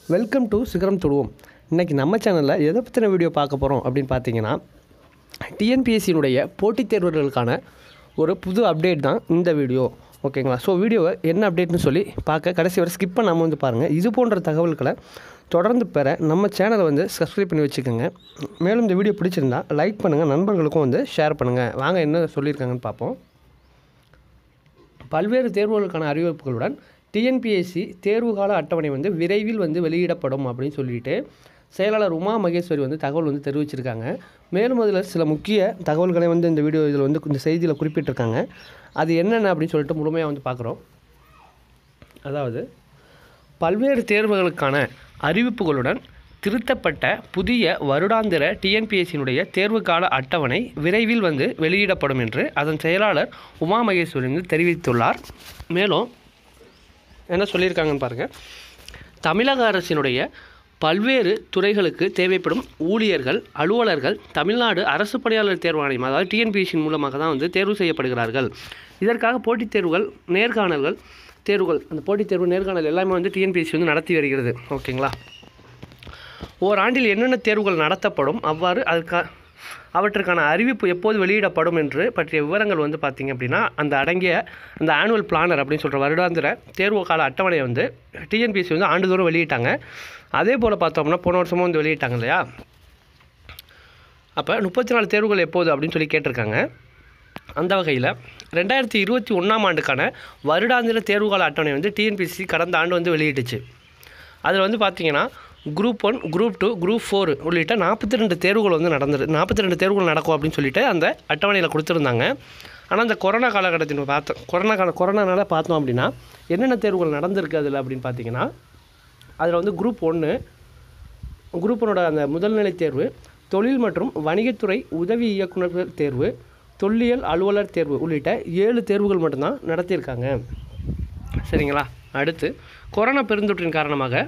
welcome to சிகரம் தொடுவோம் இன்றைக்கி நம்ம சேனலில் எதை பற்றின வீடியோ பார்க்க போகிறோம் அப்படின்னு பார்த்தீங்கன்னா டிஎன்பிஎஸ்சியினுடைய போட்டித் தேர்வர்களுக்கான ஒரு புது அப்டேட் தான் இந்த வீடியோ ஓகேங்களா ஸோ வீடியோவை என்ன அப்டேட்னு சொல்லி பார்க்க கடைசி வரை ஸ்கிப் பண்ணாமல் வந்து பாருங்கள் இது போன்ற தகவல்களை தொடர்ந்து பெற நம்ம சேனலை வந்து சப்ஸ்கிரைப் பண்ணி வச்சுக்கோங்க மேலும் இந்த வீடியோ பிடிச்சிருந்தா லைக் பண்ணுங்கள் நண்பர்களுக்கும் வந்து ஷேர் பண்ணுங்கள் வாங்க என்ன சொல்லியிருக்காங்கன்னு பார்ப்போம் பல்வேறு தேர்வுகளுக்கான அறிவிப்புகளுடன் டிஎன்பிஎஸ்சி தேர்வுகால அட்டவணை வந்து விரைவில் வந்து வெளியிடப்படும் அப்படின்னு சொல்லிட்டு செயலாளர் உமா மகேஸ்வரி வந்து தகவல் வந்து தெரிவிச்சிருக்காங்க மேலும் அதில் சில முக்கிய தகவல்களை வந்து இந்த வீடியோ இதில் வந்து இந்த செய்தியில் குறிப்பிட்டிருக்காங்க அது என்னென்ன அப்படின்னு சொல்லிட்டு முழுமையாக வந்து பார்க்குறோம் அதாவது பல்வேறு தேர்வுகளுக்கான அறிவிப்புகளுடன் திருத்தப்பட்ட புதிய வருடாந்திர டிஎன்பிஎஸ்சியினுடைய தேர்வுக்கால அட்டவணை விரைவில் வந்து வெளியிடப்படும் என்று அதன் செயலாளர் உமா மகேஸ்வரி வந்து தெரிவித்துள்ளார் மேலும் என்ன சொல்லியிருக்காங்கன்னு பாருங்கள் தமிழக அரசினுடைய பல்வேறு துறைகளுக்கு தேவைப்படும் ஊழியர்கள் அலுவலர்கள் தமிழ்நாடு அரசு பணியாளர் தேர்வாணையம் அதாவது டிஎன்பிஎஸ்சியின் மூலமாக தான் வந்து தேர்வு செய்யப்படுகிறார்கள் இதற்காக போட்டித் தேர்வுகள் நேர்காணல்கள் தேர்வுகள் அந்த போட்டித் தேர்வு நேர்காணல் எல்லாமே வந்து டிஎன்பிஎஸ்சி வந்து நடத்தி வருகிறது ஓகேங்களா ஓராண்டில் என்னென்ன தேர்வுகள் நடத்தப்படும் அவ்வாறு அதுக்கா அவற்றுக்கான அறிவிப்பு எப்போது வெளியிடப்படும் என்று பற்றிய விவரங்கள் வந்து பார்த்திங்க அப்படின்னா அந்த அடங்கிய அந்த ஆனுவல் பிளானர் அப்படின்னு சொல்கிற வருடாந்திர தேர்வு கால அட்டவணையை வந்து டிஎன்பிஎஸ்சி வந்து ஆண்டுதோறும் வெளியிட்டாங்க அதே போல் பார்த்தோம்னா போன வருஷமும் வந்து வெளியிட்டாங்க இல்லையா அப்போ முப்பத்தி நாலு தேர்வுகள் எப்போது அப்படின்னு சொல்லி கேட்டிருக்காங்க அந்த வகையில் ரெண்டாயிரத்தி இருபத்தி ஒன்றாம் ஆண்டுக்கான வருடாந்திர தேர்வுகால அட்டவணை வந்து டிஎன்பிஎஸ்சி கடந்த ஆண்டு வந்து வெளியிட்டுச்சு அதில் வந்து பார்த்தீங்கன்னா group one group two group four உள்ளிட்ட நாற்பத்தி ரெண்டு தேர்வுகள் வந்து நடந்தது நாற்பத்தி ரெண்டு தேர்வுகள் நடக்கும் அப்படின்னு சொல்லிட்டு அந்த அட்டவணையில் கொடுத்துருந்தாங்க ஆனால் அந்த கொரோனா காலகட்டத்தின் பார்த்தோம் கொரோனா கால கொரோனானால பார்த்தோம் அப்படின்னா என்னென்ன தேர்வுகள் நடந்திருக்கு அதில் அப்படின்னு பார்த்தீங்கன்னா அதில் வந்து குரூப் ஒன்று குரூப் ஒன்னோட அந்த முதல்நிலை தேர்வு தொழில் மற்றும் வணிகத்துறை உதவி இயக்குநர்கள் தேர்வு தொல்லியல் அலுவலர் தேர்வு உள்ளிட்ட ஏழு தேர்வுகள் மட்டும்தான் நடத்தியிருக்காங்க சரிங்களா அடுத்து கொரோனா பெருந்தொற்றின் காரணமாக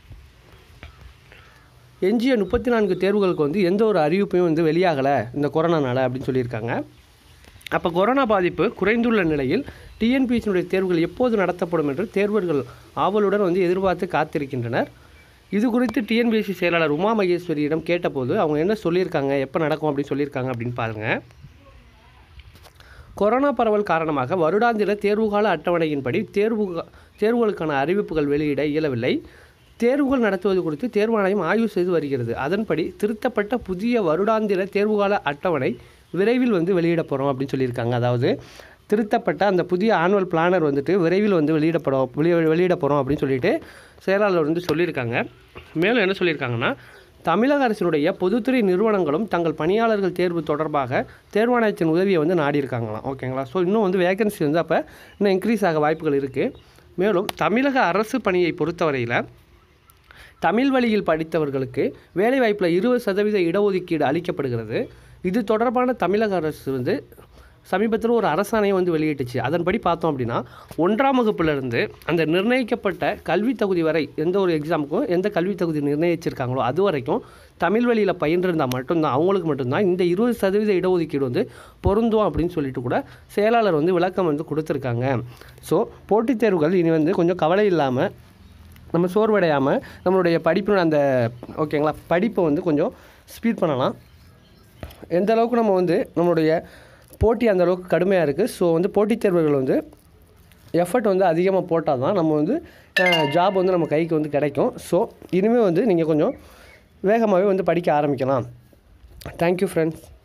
எஞ்சிய முப்பத்தி நான்கு தேர்வுகளுக்கு வந்து எந்த ஒரு அறிவிப்பையும் வந்து வெளியாகலை இந்த கொரோனானால அப்படின்னு சொல்லியிருக்காங்க அப்போ கொரோனா பாதிப்பு குறைந்துள்ள நிலையில் டிஎன்பிஎஸ்சியினுடைய தேர்வுகள் எப்போது நடத்தப்படும் என்று தேர்வர்கள் ஆவலுடன் வந்து எதிர்பார்த்து காத்திருக்கின்றனர் இது குறித்து டிஎன்பிஎஸ்சி செயலாளர் உமா மகேஸ்வரியிடம் கேட்டபோது அவங்க என்ன சொல்லியிருக்காங்க எப்போ நடக்கும் அப்படின்னு சொல்லியிருக்காங்க அப்படின்னு பாருங்கள் கொரோனா பரவல் காரணமாக வருடாந்திர தேர்வுகால அட்டவணையின்படி தேர்வு தேர்வுகளுக்கான அறிவிப்புகள் வெளியிட இயலவில்லை தேர்வுகள் நடத்துவது குறித்து தேர்வாணையம் ஆய்வு செய்து வருகிறது அதன்படி திருத்தப்பட்ட புதிய வருடாந்திர தேர்வுகால அட்டவணை விரைவில் வந்து வெளியிட போகிறோம் அப்படின்னு சொல்லியிருக்காங்க அதாவது திருத்தப்பட்ட அந்த புதிய ஆனுவல் பிளானர் வந்துட்டு விரைவில் வந்து வெளியிடப்படும் வெளி வெளியிட போகிறோம் அப்படின்னு சொல்லிட்டு செயலாளர் வந்து சொல்லியிருக்காங்க மேலும் என்ன சொல்லியிருக்காங்கன்னா தமிழக அரசினுடைய பொதுத்துறை நிறுவனங்களும் தங்கள் பணியாளர்கள் தேர்வு தொடர்பாக தேர்வாணையத்தின் உதவியை வந்து நாடியிருக்காங்களாம் ஓகேங்களா ஸோ இன்னும் வந்து வேகன்சி வந்து அப்போ இன்னும் இன்க்ரீஸ் ஆக வாய்ப்புகள் இருக்குது மேலும் தமிழக அரசு பணியை பொறுத்தவரையில் தமிழ் வழியில் படித்தவர்களுக்கு வேலைவாய்ப்பில் இருபது சதவீத இடஒதுக்கீடு அளிக்கப்படுகிறது இது தொடர்பான தமிழக அரசு வந்து சமீபத்தில் ஒரு அரசாணையை வந்து வெளியிட்டுச்சு அதன்படி பார்த்தோம் அப்படின்னா ஒன்றாம் வகுப்பிலிருந்து அந்த நிர்ணயிக்கப்பட்ட கல்வி தகுதி வரை எந்த ஒரு எக்ஸாமுக்கும் எந்த கல்வி தகுதி நிர்ணயிச்சிருக்காங்களோ அது வரைக்கும் தமிழ் வழியில் பயின்றிருந்தால் மட்டும்தான் அவங்களுக்கு மட்டும்தான் இந்த இருபது சதவீத இடஒதுக்கீடு வந்து பொருந்தும் அப்படின்னு சொல்லிட்டு கூட செயலாளர் வந்து விளக்கம் வந்து கொடுத்துருக்காங்க ஸோ போட்டித் தேர்வுகள் இனி வந்து கொஞ்சம் கவலை இல்லாமல் நம்ம சோர்வடையாமல் நம்மளுடைய படிப்பினோட அந்த ஓகேங்களா படிப்பை வந்து கொஞ்சம் ஸ்பீட் பண்ணலாம் எந்த அளவுக்கு நம்ம வந்து நம்மளுடைய போட்டி அந்த அளவுக்கு கடுமையாக இருக்குது ஸோ வந்து போட்டித் தேர்வுகள் வந்து எஃபர்ட் வந்து அதிகமாக போட்டால் தான் நம்ம வந்து ஜாப் வந்து நம்ம கைக்கு வந்து கிடைக்கும் ஸோ இனிமேல் வந்து நீங்கள் கொஞ்சம் வேகமாகவே வந்து படிக்க ஆரம்பிக்கலாம் தேங்க்யூ ஃப்ரெண்ட்ஸ்